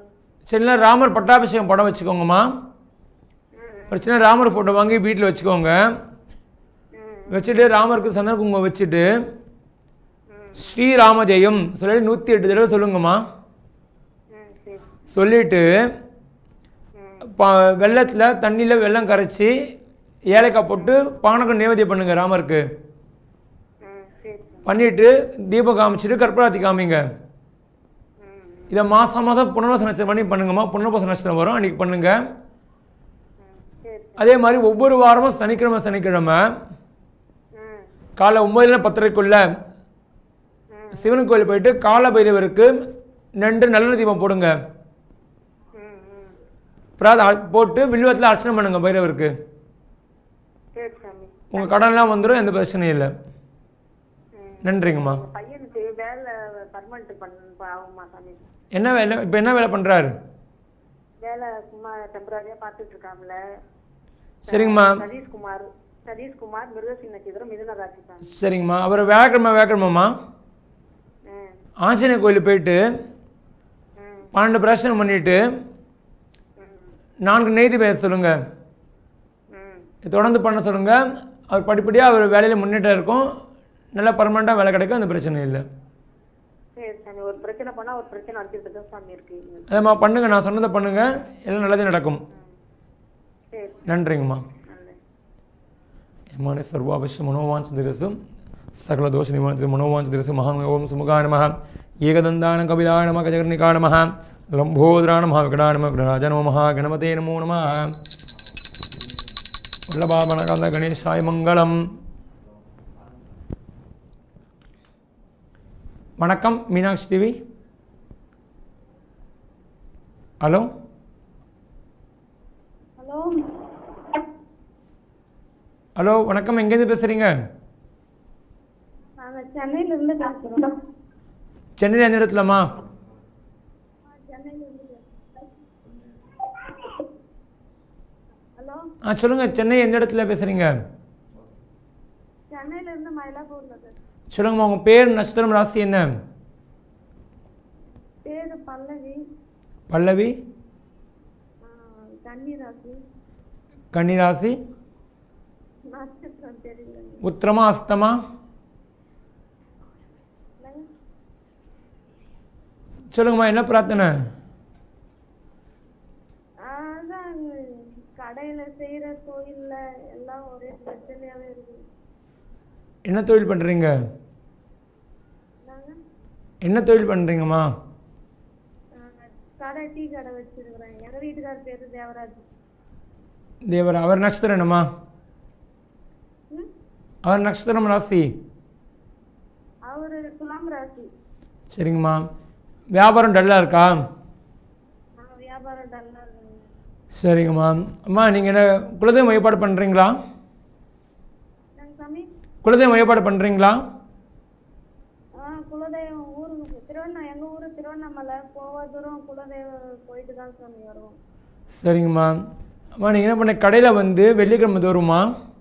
சின்ன ராமர் பட்டாபிஷேகம் படம் வச்சுக்கோங்கம்மா ஒரு சின்ன ராமர் ஃபோட்டோ வாங்கி வீட்டில் வச்சுக்கோங்க வச்சுட்டு ராமருக்கு சந்தன குங்குமம் வச்சுட்டு ஸ்ரீராம ஜெயம் சொல்லி நூற்றி எட்டு தடவை சொல்லுங்கம்மா ம் சரி சொல்லிட்டு பா வெள்ளத்தில் தண்ணியில் வெல்லம் கரைச்சி ஏலக்காய் போட்டு பானகம் நேவேத்தியம் பண்ணுங்க ராமருக்கு ம் சரி பண்ணிட்டு தீபம் காமிச்சிட்டு கற்பூராத்தி காமிங்க இதை மாதம் மாதம் புனர்வச நட்சத்திரம் பண்ணி பண்ணுங்கம்மா புனர்வச நட்சத்திரம் வரும் அன்றைக்கி பண்ணுங்க சரி அதே மாதிரி ஒவ்வொரு வாரமும் சனிக்கிழமை சனிக்கிழமை ம் காலை ஒம்பதுல பத்தரைக்குள்ள சிவன் கோயில் போயிட்டு கால பைரவருக்கு நண்டு நல்ல தீபம் போடுங்க ம் ம் பிராத போட்டு வில்வத்தில் அர்ச்சனை பண்ணுங்க பைரவருக்கு சரி சாமி உங்கள் கடன்லாம் வந்துடும் எந்த பிரச்சனையும் இல்லை நன்றிங்கம்மா உங்க பையனுக்கு வேலை பர்மனெண்ட் பண்ண ஆகுமா சாமி என்ன வேலை இப்போ என்ன வேலை பண்ணுறாரு வேலை சும்மா டெம்பரரியா பார்த்துட்டு இருக்காமல சரிங்கம்மா சதீஷ்குமார் சதீஷ்குமார் மிருகசி நட்சத்திரம் மிதுன ராசி சாமி சரிங்கம்மா அவர் வேக்கிழமை வேக்கிழமாம்மா ம் ஆஞ்சநேய கோயில் போயிட்டு பன்னெண்டு பிரச்சனை பண்ணிட்டு நான்கு நெய்தி பேச சொல்லுங்க ம் தொடர்ந்து பண்ண சொல்லுங்க அவர் படிப்படியாக அவர் வேலையில் முன்னேற்றம் இருக்கும் நல்லா பர்மனெண்ட்டாக வேலை கிடைக்கும் அந்த பிரச்சனை இல்லை சரி சாமி ஒரு பிரச்சனை பண்ணா ஒரு பிரச்சனை அடிச்சுட்டு தான் சாமி இருக்கு அதேம்மா பண்ணுங்க நான் சொன்னதை பண்ணுங்க எல்லாம் நல்லதே நடக்கும் சரி நன்றிங்கம்மா நல்லது యమాని సర్వావశ్య మనోవాంఛదిరసు సకల దోష నివారణ మనోవాంఛదిరసు మహాన్ ఓం సుముఖాయ నమ ఏకదందాన కపిలాయ నమ గజగర్ణికాయ నమ లంబోదరాయ నమ వికటాయ నమ విఘ్నరాజ నమ గణపతే నమో నమ వల్లభామనకంద గణేశాయ మంగళం வணக்கம் Meenakshi TV hello hello hello வணக்கம் எங்கேருந்து பேசுகிறீங்க நாங்கள் சென்னையிலேருந்து பேசுகிறோம் சென்னையில் எந்த இடத்துலம்மா ஹலோ ஆ சொல்லுங்கள் சென்னை எந்த இடத்துல பேசுகிறீங்க சென்னையிலேருந்து மயிலாப்பூரில் பேசுகிறேன் சொல்லுங்கம்மா உங்கள் பேர் நட்சத்திரம் ராசி என்ன பேர் பல்லவி பல்லவி ஆ, கன்னி ராசி கன்னி ராசி நட்சத்திரம் தெரியல உத்திரமா அஸ்தமா சொல்லுங்கம்மா என்ன பிரார்த்தனை அதான் கடையில் செய்கிற தொழிலில் எல்லாம் ஒரே பிரச்சனையாகவே இருக்குது என்ன தொழில் பண்ணுறீங்க நாங்கள் என்ன தொழில் பண்ணுறீங்கம்மா கடை டீ கடை வச்சிருக்கிறேன் எங்கள் வீட்டுக்கார் பேர் தேவராஜ் தேவர் அவர் நட்சத்திரம் என்னம்மா ம்? அவர் நட்சத்திரம் ராசி அவர் துலாம் ராசி சரிங்கம்மா வியாபாரம் டல்லாக இருக்கா நாங்கள் வியாபாரம் டல்லாக இருக்குங்க சரிங்கம்மா அம்மா நீங்கள் என்ன குலதெய்வம் வழிபாடு பண்ணுறீங்களா நாங்கள் சாமி குலதெய்வம் வழிபாடு பண்ணுறீங்களா ஆ குலதெய்வம் ஊருக்கு திருவண்ணா எங்கள் ஊர் திருவண்ணாமலை போவா தூரம் குலதெய்வம் போயிட்டு தான் சாமி வருவோம் சரிங்கம்மா அம்மா நீங்கள் என்ன பண்ண கடையில் வந்து வெள்ளிக்கிழமை தோறுமா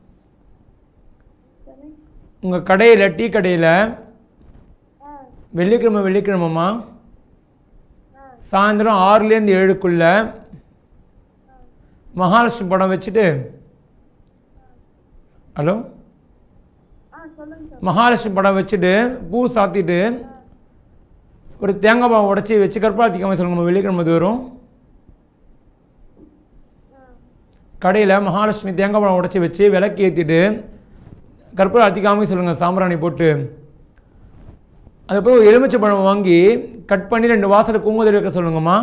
சரி உங்கள் கடையில் டீ கடையில் ஆ வெள்ளிக்கிழமை வெள்ளிக்கிழமைம்மா ஆ சாயந்தரம் ஆறுலேருந்து ஏழுக்குள்ள மகாலட்சுமி படம் வச்சுட்டு ஹலோ ஆ சொல்லுங்க சார் மகாலட்சுமி படம் வச்சுட்டு பூ சாத்திட்டு ஒரு தேங்காய் பழம் உடச்சி வச்சு கற்பூராத்தி காமி சொல்லுங்கம்மா வெள்ளிக்கிழமை தோறும் கடையில் மகாலட்சுமி தேங்காய் பழம் உடச்சி வச்சு விளக்கு ஏற்றிட்டு கற்பூராத்தி காமி சொல்லுங்கள் சாம்பிராணி போட்டு அதுக்கப்புறம் ஒரு எலுமிச்சை பழம் வாங்கி கட் பண்ணி ரெண்டு வாசல் குங்குதல் வைக்க சொல்லுங்கம்மா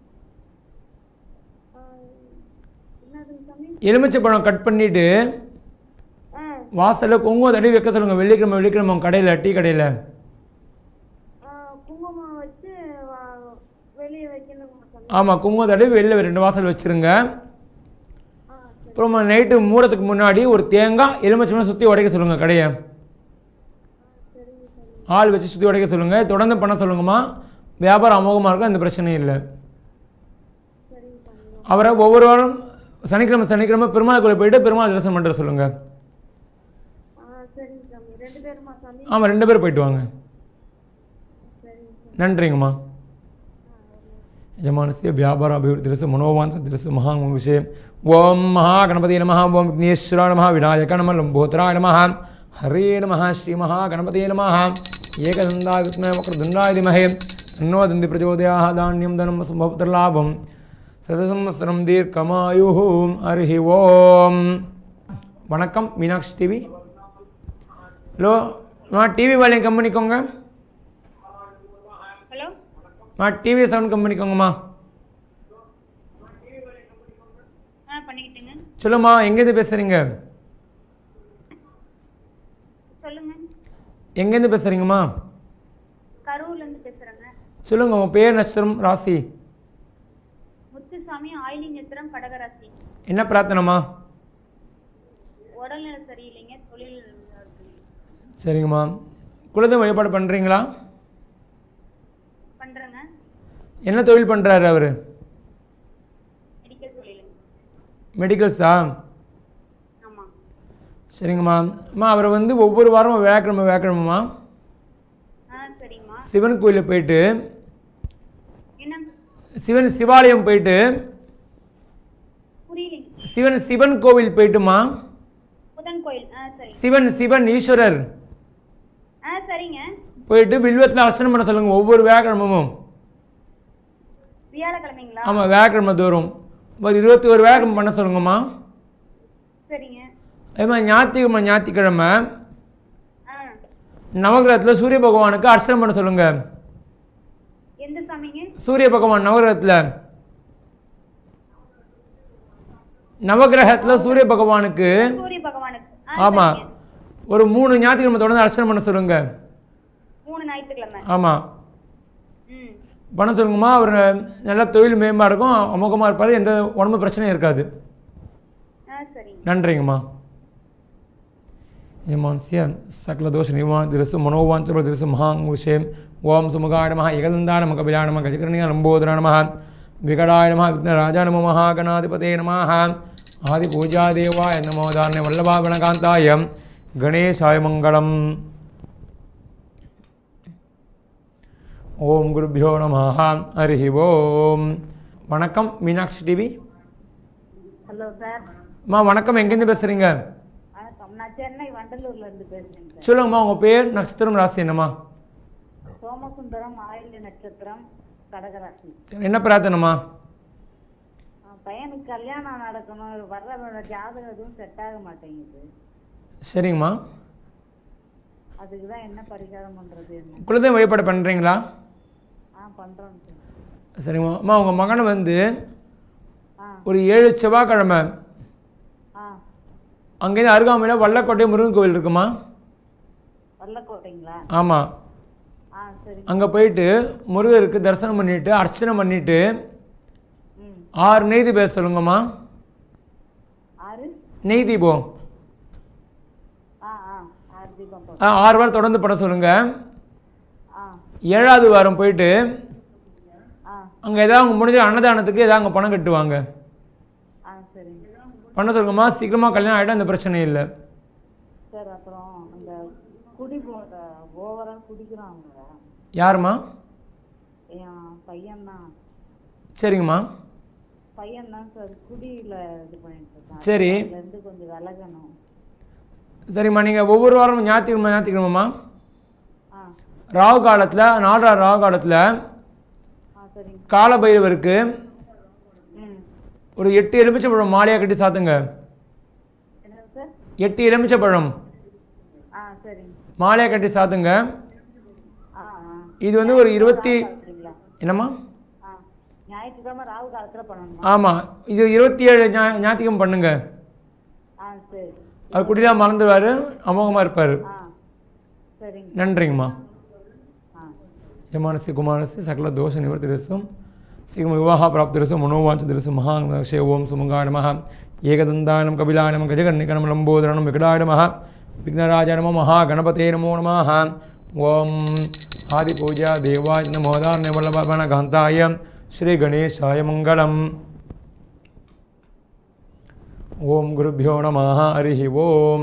ஆ, என்னதுங்க சாமி எலுமிச்சை பழம் கட் பண்ணிவிட்டு ஆ வாசலில் குங்குமம் தடவி வைக்க சொல்லுங்கள் வெள்ளிக்கிழமை வெள்ளிக்கிழமை கடையில் டீ கடையில் ஆ, குங்குமம் வச்சு வா- வெளியே வைக்கணுமா சாமி ஆமாம் குங்குமம் தடவி வெளில ரெண்டு வாசல் வச்சுருங்க ஆ சரி அப்புறம் நைட்டு மூடத்துக்கு முன்னாடி ஒரு தேங்காய் எலுமிச்சம்பழம் சுற்றி உடைக்க சொல்லுங்கள் கடையை சரிங்க சாமி ஆள் வச்சு சுற்றி உடைக்க சொல்லுங்கள் தொடர்ந்து பண்ண சொல்லுங்கம்மா வியாபாரம் அமோகமாக இருக்கும் எந்த பிரச்சனையும் இல்லை சரிங்க சாமி அவரை ஒவ்வொரு வாரம் சனிக்கிழமை சனிக்கிழமை பெருமாள் கோயில் போயிட்டு பெருமாள் தரிசனம் பண்ணுற சொல்லுங்கள் ஆ சரிங்க சாமி ரெண்டு பேருமா சாமி ஆமாம் ரெண்டு பேரும் போயிட்டு வாங்க சரிங்க சாமி நன்றிங்கம்மா यजमानस्य व्यापाराभिवृद्धिरस्तु मनोवाञ्छतिरस्तु महामङ्गुषे ॐ महागणपति नमः ॐ विघ्नेश्वराय नमः विनायक नमः लम्बोदराय नमः हरे नमः श्रीमहागणपते नमः एकदन्दाय विष्णुवे वक्रदुण्डाय धीमहि तन्नो दन्ति प्रचोदयाः धान्यं धनं सुभवतर्लाभं சதசம்வத்சரம் தீர்க்கமாயுः ஹரிஹி ஓம் வணக்கம் மீனாட்சி டிவி ஹலோ மா டிவி வேலையும் கம்பெனிக்கோங்க ஹலோ மா டிவி சவுண்ட் கம்பெனிக்கோங்கம்மா ஆ பண்ணிக்கிட்டுங்க சொல்லும்மா எங்கேருந்து பேசுகிறீங்க சொல்லுங்க எங்கேருந்து பேசுகிறீங்கம்மா கரூர்லேருந்து பேசுகிறேங்க சொல்லுங்கள் உங்கள் பேர் நட்சத்திரம் ராசி முத்துசாமி ஆயிலிங் நட்சத்திரம் கடகராசி என்ன பிரார்த்தனைம்மா உடல்நிலை சரியில்லைங்க தொழில் சரிங்கம்மா குலதெய்வம் வழிபாடு பண்ணுறீங்களா பண்ணுறேங்க என்ன தொழில் பண்ணுறாரு அவர் மெடிக்கல் தொழிலுங்க மெடிக்கல்ஸா ஆமாம் சரிங்கம்மா அம்மா அவரை வந்து ஒவ்வொரு வாரமும் வியாக்கிழமை வியாக்கிழமம்மா ஆ சரிங்கம்மா சிவன் கோயிலில் போயிட்டு என்ன சிவன் சிவாலயம் போயிட்டு புரியலைங்க சிவன் சிவன் கோவில் போயிட்டுமா புதன் கோயில் ஆ சரி சிவன் சிவன் ஈஸ்வரர் ஆ சரிங்க போயிட்டு வில்வத்தில் அர்ச்சனை பண்ண சொல்லுங்கள் ஒவ்வொரு வியாக்கிழமமும் வியாழக்கிழமைங்களா ஆமாம் வியாக்கிழமை தோறும் ஒரு இருபத்தி ஒரு வியாக்கிழமை பண்ண சொல்லுங்கம்மா சரிங்க அதே மாதிரி ஞாயிற்றுக்கிழமை ஞாயிற்றுக்கிழமை ஆ நவகிரகத்தில் சூரிய பகவானுக்கு அர்ச்சனை பண்ண சொல்லுங்கள் எந்த சாமிங்க சூரிய பகவான் நவகிரகத்தில் நவகிரகத்தில் சூரிய பகவானுக்கு சூரிய பகவானுக்கு ஆ, ஆமாம் சரிங்க. ஒரு மூணு ஞாயிற்றுக்கிழமை தொடர்ந்து அர்ச்சனை பண்ண சொல்லுங்க மூணு ஞாயிற்றுக்கிழமை ஆமாம் ம் பண்ண சொல்லுங்கம்மா அவர் நல்ல தொழில் மேம்பாக இருக்கும் அமோகமாக இருப்பார் எந்த உடம்பு பிரச்சனையும் இருக்காது ஆ சரி நன்றிங்கம்மா यमानस्य सकलदोषनिवारणतिरस्तु मनोवाञ्छबलतिरस्तु महाङ्गुषे ॐ सुमुखाय नमः एकदन्ताय नमः कपिलाय नमः गजकर्णिय लम्बोदराय नमः विकटाय नमः विघ्नराजाय नमो महागणाधिपते नमः आदिपूजादेवाय नमो दान्य वल्लभागणकान्ताय गणेशाय मङ्गलम् ஓம் குருபியோ நம ஹரி ஓம் வணக்கம் மீனாட்சி டிவி ஹலோ சார் அம்மா வணக்கம் எங்கேருந்து பேசுகிறீங்க வணக்கம் நான் சென்னை வண்டலூர்ல இருந்து பேசுறேங்க சார் சொல்லுங்கம்மா உங்கள் பேர் நட்சத்திரம் ராசி என்னம்மா சோமசுந்தரம் ஆயில்ய நட்சத்திரம் கடகராசி என்ன பிரார்த்தனைம்மா ஆ, பையனுக்கு கல்யாணம் நடக்கணும் வர்ற ஜாதகம் எதுவும் செட் ஆக மாட்டேங்குது சரிங்கம்மா அதுக்கு தான் என்ன பரிகாரம் பண்றது என்ன குலதெய்வம் வழிபாடு பண்ணுறீங்களா ஆ பண்றோம் சார் சரிங்கம்மா அம்மா உங்கள் மகனை வந்து ஆ ஒரு ஏழு செவ்வாய்க்கிழமை ஆ அங்கேருந்து அருகாமையில் வல்லக்கோட்டை முருகன் கோவில் இருக்குமா வல்லக்கோட்டைங்களா ஆமாம் ஆ சரி அங்கே போயிட்டு முருகருக்கு தரிசனம் பண்ணிவிட்டு அர்ச்சனை பண்ணிவிட்டு ம் ஆறு நெய் தீபம் ஏத்த சொல்லுங்கம்மா ஆறு நெய் தீபம் ஆ ஆ ஆறு தீபம் போடுறோம். ஆ, ஆறு வாரம் தொடர்ந்து பண்ண சொல்லுங்கள் ஆ ஏழாவது வாரம் போயிட்டு ஆ அங்கே ஏதாவது அவங்க முடிஞ்ச அன்னதானத்துக்கு ஏதாவது அங்கே பணம் கட்டுவாங்க ஆ சரிங்க பண்ண சொல்லுங்கம்மா சீக்கிரமாக கல்யாணம் ஆகிடும் அந்த பிரச்சனை இல்லை சார் அப்புறம் இந்த குடி போட ஓவராக குடிக்கிறாங்க யாரும்மா என் பையன்தான் சரிங்கம்மா பையன் தான் சார் குடியில் இது பண்ணிட்டு இருக்கான் சரி அதுலேருந்து கொஞ்சம் விலகணும் சரிம்மா நீங்கள் ஒவ்வொரு வாரமும் ஞாயிற்றுக்கிழமை ஞாயிற்றுக்கிழமைம்மா ஆ ராகு காலத்தில் நாலு ராகு காலத்தில் ஆ சரிங்க கால பைரவருக்கு ம் ஒரு எட்டு எலுமிச்சைப்பழம் மாலையாக கட்டி சாத்துங்க என்னது சார் எட்டு எலுமிச்சைப்பழம் ஆ சரிங்க மாலையாக கட்டி சாத்துங்க ஆ ஆ இது வந்து ஒரு இருபத்தி சரிங்களா என்னம்மா ஆ ஞாயிற்றுக்கிழமை ராகு காலத்தில் பண்ணணுமா ஆமாம் இது இருபத்தி ஏழு ஞா ஞாயிற்றுக்கிழமை பண்ணுங்க ஆ சரி அவர் குடிலாம் மறந்துடுவார் அமோகமாக இருப்பார் ஆ சரிங்க நன்றிங்கம்மா ஆ యమానస్య కుమారస్య సకల దోష నివర్తిరస్వం శీఘ్రం వివాహ ప్రాప్తిరస్సు మనోవాంఛతిరస్సు మహాక్షయ ఓం సుమంగాయ నమ ఏకదంతాయనం కపిలాయ నమ గజగర్ణికనం లంబోదరణం వికటాయ నమ విఘ్నరాజ నమ మహాగణపతే నమో నమ ఓం ఆదిపూజా దేవాయ నమోదాన్య వల్లభన కాంతాయ శ్రీ గణేశాయ మంగళం ఓం గురుభ్యో నమ హరి ఓం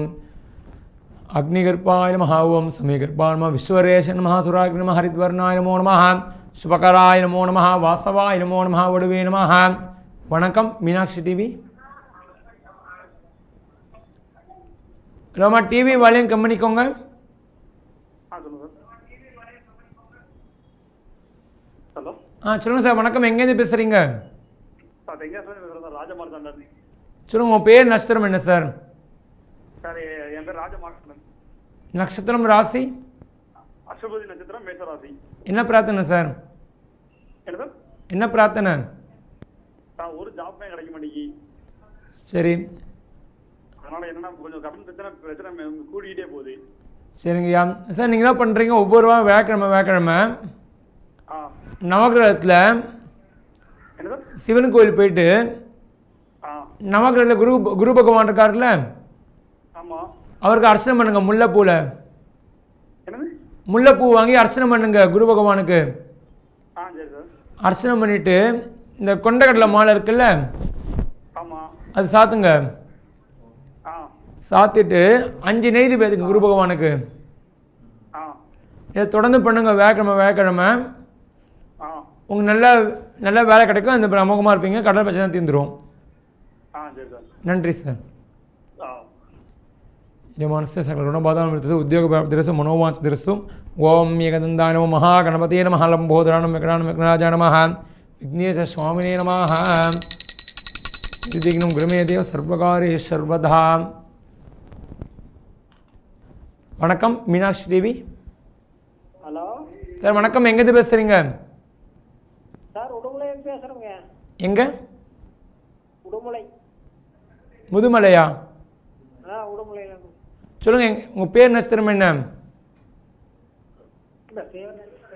అగ్నిగర్భాయ నమ ఓం సమీగర్భాయ నమ విశ్వరేశ నమ సురాగ్ని నమ హరిద్వర్ణాయ నమో నమ சுபகராய நமோ நம வாசவாய நமோ நம ஒடுவே நம வணக்கம் மீனாட்சி டிவி ஹலோம்மா டிவி வால்யூம் கம்பெனிக்கோங்க ஆ சொல்லுங்க ஹலோ ஆ சொல்லுங்கள் சார் வணக்கம் எங்கேருந்து பேசுகிறீங்க சார் வெங்கடேஸ்வரன் பேசுகிறேன் சார் ராஜமார்த்தாண்டர் சொல்லுங்கள் உங்கள் பேர் நட்சத்திரம் என்ன சார் சார் என் பேர் ராஜமார்த்தாண்டன் நட்சத்திரம் ராசி அஸ்வபதி நட்சத்திரம் மேசராசி என்ன பிரார்த்தனை சார் என்ன சார் என்ன பிரார்த்தனை சார் ஒரு ஜாப்மே கிடைக்க மாட்டேங்கி சரி அதனால என்னன்னா கொஞ்சம் கடன் பிரச்சனை பிரச்சனை மே- கூடிக்கிட்டே போகுது சரிங்கய்யா சார் நீங்கள் என்ன பண்ணுறீங்க ஒவ்வொரு வாரம் வேக்கிழமை வேக்கிழமை ஆ நவகிரகத்தில் என்ன சார் சிவன் கோயில் போயிட்டு ஆ நவகிரகத்தில் குரு குரு பகவான் இருக்கார்ல ஆமாம் அவருக்கு அர்ச்சனை பண்ணுங்க முல்லைப்பூவில் என்னது முல்லைப்பூ வாங்கி அர்ச்சனை பண்ணுங்க குரு பகவானுக்கு ஆ சரி சார் அர்ச்சனை பண்ணிட்டு இந்த கொண்டக்கடலை மாலை இருக்குல்ல ஆமாம் அது சாத்துங்க ஆ சாத்திட்டு அஞ்சு நெய்தி பேத்துக்கு குரு பகவானுக்கு ஆ இதை தொடர்ந்து பண்ணுங்க வேக்கிழமை வேக்கிழமை ஆ உங்களுக்கு நல்ல நல்ல வேலை கிடைக்கும் அந்த அமோகமாக இருப்பீங்க கடல் பிரச்சனை தீர்ந்துரும் ஆ சரி சார் நன்றி சார் ஆ యజమానస్య సకల రుణబాధానం విడుతూ ఉద్యోగ ప్రాప్తిరసు మనోవాంఛ దిరసు ఓం ఏకదందాయ నమ మహాగణపతే నమ లంబోదరాణం వికటానం విఘ్నరాజాయ నమ విఘ్నేశ స్వామినే నమ నిర్విఘ్నం గురుమే దేవ సర్వకారి సర్వదా வணக்கம் மீனாட்சி தேவி ஹலோ சார் வணக்கம் எங்கேருந்து பேசுகிறீங்க சார் உடுமலையிலேருந்து பேசுகிறேங்க எங்கே உடுமலை முதுமலையா ஆ உடுமலையிலேருந்து சொல்லுங்கள் உங்கள் பேர் நட்சத்திரம் என்ன இல்லை பேர்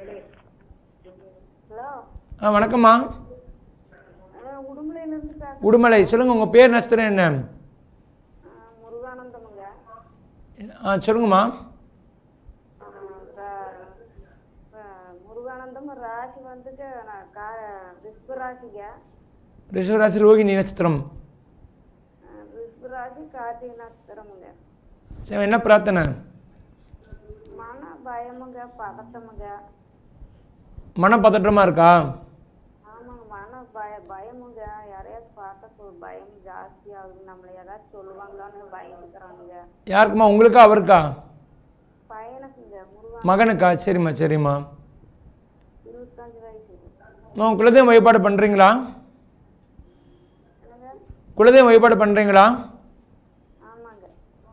ஹலோ ஆ வணக்கம்மா அதான் உடுமலையிலேருந்து பேசுகிறேன் உடுமலை சொல்லுங்கள் உங்கள் பேர் நட்சத்திரம் என்ன முருகானந்தமுங்க ஆ சொல்லுங்கம்மா ஆ, ரா- ரா- முருகானந்தம் ராசி வந்துட்டு நான் கா ரிஷ்ப ராசிங்க ரிஷபராசி ரோகிணி நட்சத்திரம் ஆ, ரிஷ்ப ராசி கார்த்திகை நட்சத்திரமுங்க சரி என்ன பிரார்த்தனை மன பயமுங்க பதட்டமுங்க மனப்பதற்றமாக இருக்கா ஆமாங்க மன பய பயமுங்க யாரையாச்சும் பார்த்தா கொ- பயம் ஜாஸ்தி ஆகுது நம்மளை ஏதாச்சும் சொல்லுவாங்களான்னு பயந்துக்கிறானுங்க யாருக்குமா உங்களுக்கா அவருக்கா பையனுக்குங்க முருகா மகனுக்கா சரிம்மா சரிம்மா இருபத்தஞ்சு வயசுங்க அம்மா, உங்க குலதெய்வம் வழிபாடு பண்ணுறீங்களா என்னங்க குலதெய்வம் வழிபாடு பண்ணுறீங்களா ஆமாங்க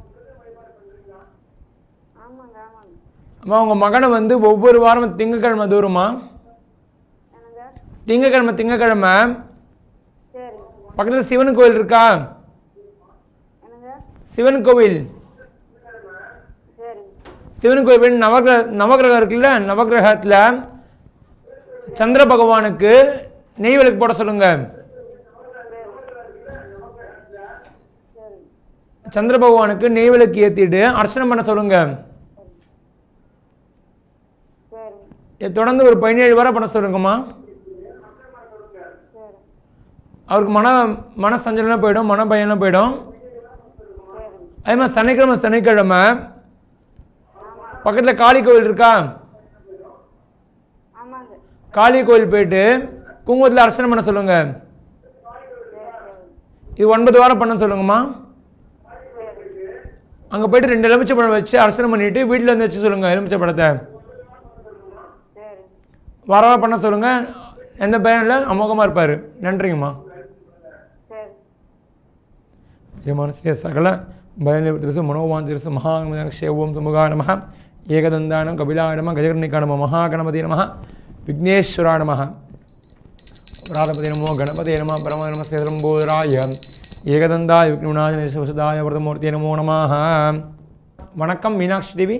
ஆமாங்க ஆமாங்க அம்மா உங்கள் மகனை வந்து ஒவ்வொரு வாரம் திங்கக்கிழமை தூரமா என்னங்க திங்கக்கிழமை திங்கக்கிழமை சரிங்க பக்கத்தில் சிவன் கோயில் இருக்கா என்னங்க சிவன் கோவில் சரிங்க சிவன் கோயில் போய் நவகிரக நவகிரகம் இருக்குல்ல நவகிரகத்தில் சந்திர பகவானுக்கு நெய் விளக்கு போட சொல்லுங்க சரிங்க சந்திர பகவானுக்கு நெய் விளக்கு ஏற்றிட்டு அர்ச்சனை பண்ண சொல்லுங்க சரிங்க இதை தொடர்ந்து ஒரு பதினேழு வாரம் பண்ண சொல்லுங்கம்மா சரி அவருக்கு மன மன சஞ்சலம்லாம் போயிடும் மன பயம்லாம் போயிடும் சரிங்க அதே மாதிரி சனிக்கிழமை சனிக்கிழமை பக்கத்தில் காளி கோவில் இருக்கா ஆமாங்க காளி கோவில் போயிட்டு குங்குமத்தில் அர்ச்சனை பண்ண சொல்லுங்க சரி சரிங்க இது ஒன்பது வாரம் பண்ண சொல்லுங்கம்மா சரி அங்கே போயிட்டு ரெண்டு எலுமிச்சை பழம் வச்சு அர்ச்சனை பண்ணிட்டு வீட்டில் வந்து வச்சு சொல்லுங்க எலுமிச்சை பழத்தை சரி வரவா பண்ண சொல்லுங்க எந்த பயம் இல்லை அமோகமாக இருப்பார் நன்றிங்கம்மா சரி యమనస్య సకల భయనివృత్తిరసు మనోవాంఛిరసు మహాగణమక్షే ఓం సుముఖాయ నమ ఏకదందానం కపిలాయ నమ గజగర్ణికా నమ మహాగణపతి నమ విఘ్నేశ్వరాయ నమ రాధపతి నమో గణపతి నమ పరమ నమస్తే రంబోదరాయ ஏகதந்தாய விக்னநாஜன சிவசுதாய விரதமூர்த்தி நமோ நம வணக்கம் மீனாட்சி தேவி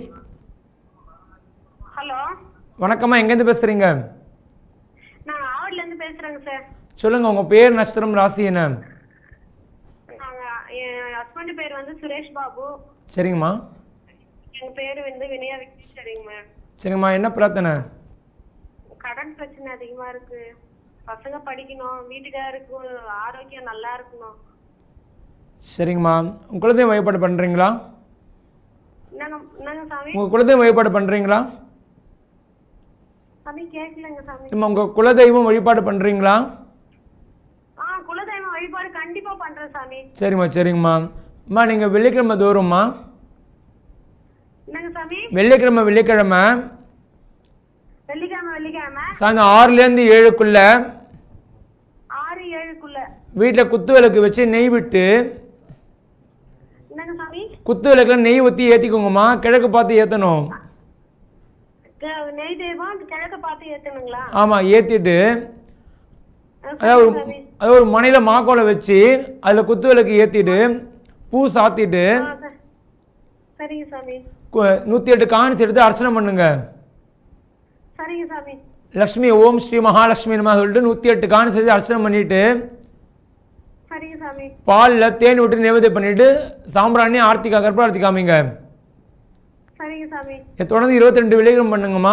ஹலோ வணக்கம்மா எங்கேருந்து பேசுகிறீங்க நான் ஆவடில இருந்து பேசுறேங்க சார் சொல்லுங்கள் உங்கள் பேர் நட்சத்திரம் ராசி என்ன நாங்க என் ஹஸ்பண்ட் பேர் வந்து சுரேஷ் பாபு சரிங்கம்மா எங்க பேரு வந்து வினயா விக்னேஸ்வரிங்க மேம் சரிங்கம்மா என்ன பிரார்த்தனை கடன் பிரச்சனை அதிகமா இருக்கு பசங்க படிக்கணும் வீட்டுக்காருக்கு ஆரோக்கியம் நல்லா இருக்கணும் சரிங்கம்மா உங்கள் குலதெய்வம் வழிபாடு பண்ணுறீங்களா என்னங்க என்னங்க சாமி உங்கள் குலதெய்வம் வழிபாடு பண்ணுறீங்களா சாமி கேட்கலங்க சாமி நம்ம உங்கள் குலதெய்வம் வழிபாடு பண்ணுறீங்களா ஆ குலதெய்வம் வழிபாடு கண்டிப்பா பண்றேன் சாமி சரிம்மா சரிங்கம்மா அம்மா நீங்கள் வெள்ளிக்கிழமை தோறும்மா என்னங்க சாமி வெள்ளிக்கிழமை வெள்ளிக்கிழமை வெள்ளிக்கிழமை வெள்ளிக்கிழமை சாயந்தரம் ஆறுலேருந்து ஏழுக்குள்ள ஆறு ஏழுக்குள்ள வீட்டில் குத்து விளக்கு வச்சு நெய் விட்டு என்னங்க சாமி குத்து விளக்குல நெய் ஊற்றி ஏற்றிக்கோங்கம்மா கிழக்கு பார்த்து ஏற்றணும் க- நெய் தெய்வம் கிழக்க பார்த்து ஏத்தணுங்களா ஆமாம் ஏற்றிட்டு ஆ, அதாவது ஒரு சரிங்க சாமி அது ஒரு மனையில் மாக்கோலை வச்சு அதில் குத்து விளக்கு ஏற்றிட்டு பூ சாத்திட்டு ஆ, ச- சரிங்க சாமி நூற்றி எட்டு காணிச்சு எடுத்து அர்ச்சனை பண்ணுங்க சரிங்க சாமி லக்ஷ்மி ஓம் ஸ்ரீ மகாலட்சுமி நம சொல்லிட்டு நூற்றி எட்டு காணிச்சு எடுத்து அர்ச்சனை பண்ணிட்டு சரிங்க சாமி பாலில் தேன் விட்டு நிவேதியம் பண்ணிட்டு சாம்பிராணி ஆர்த்திகா கற்பூர ஆர்த்தி காமிங்க சரிங்க சாமி இதை தொடர்ந்து இருபத்தி ரெண்டு வெள்ளிக்கிழமை பண்ணுங்கம்மா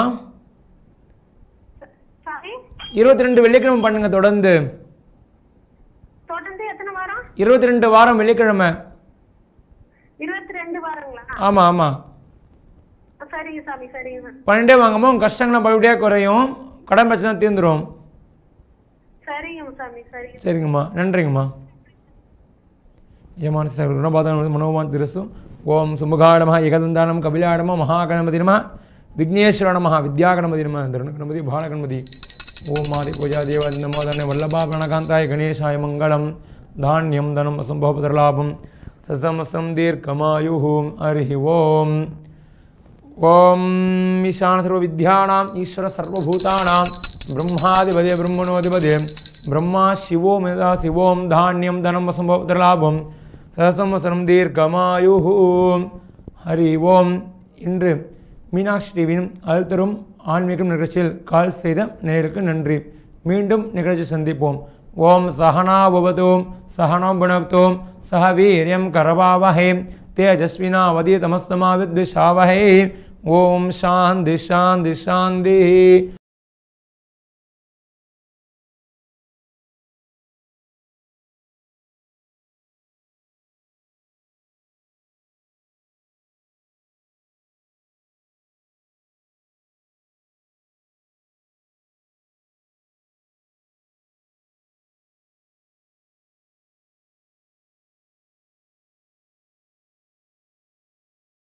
சாமி இருபத்தி ரெண்டு வெள்ளிக்கிழமை பண்ணுங்க தொடர்ந்து தொடர்ந்து எத்தனை வாரம் இருபத்தி ரெண்டு வாரம் வெள்ளிக்கிழமை இருபத்தி ரெண்டு வாரங்களா ஆமாம் ஆமாம் சரிங்க சாமி சரிங்க சாமி பண்ணிட்டே வாங்கம்மா உங்கள் கஷ்டங்கள்லாம் படிப்படியாக குறையும் கடன் பிரச்சனை தீர்ந்துரும் சரிங்க சாமி சரிங்க சரிங்கம்மா நன்றிங்கம்மா యమాన సర్వపాదం మనోమాన్ తిరస్సు ఓం సుముఖాయ నమ ఏకదంతానం కపిలాయ నమ మహాగణపతి నమ విఘ్నేశ్వర నమ విద్యాగణపతి నమ ధరుణగణపతి బాలగణపతి ఓం మాది పూజా దేవాది నమోదన వల్లభా ప్రణకాంతాయ గణేశాయ మంగళం ధాన్యం ధనం అసంభవపతలాభం సతమసం దీర్ఘమాయు హరి ఓం ఓం ఈశాన సర్వవిద్యానాం ఈశ్వర సర్వభూతానాం బ్రహ్మాధిపదే బ్రహ్మణోధిపదే బ్రహ్మా శివో మేధా శివోం ధాన్యం ధనం అసంభవతలాభం சதசம்வசரம் தீர்க்கமாயு ஹரி ஓம் இன்று மீனாட்சி டிவியின் அழுத்தரும் ஆன்மீகம் நிகழ்ச்சியில் கால் செய்த நேருக்கு நன்றி மீண்டும் நிகழ்ச்சி சந்திப்போம் ஓம் சகனா பவதோம் சகனம் புனக்தோம் சக வீரியம் கரவாவஹே தேஜஸ்வினா வதிய தமஸ்தமா வித்விஷாவஹே ஓம் சாந்தி சாந்தி சாந்தி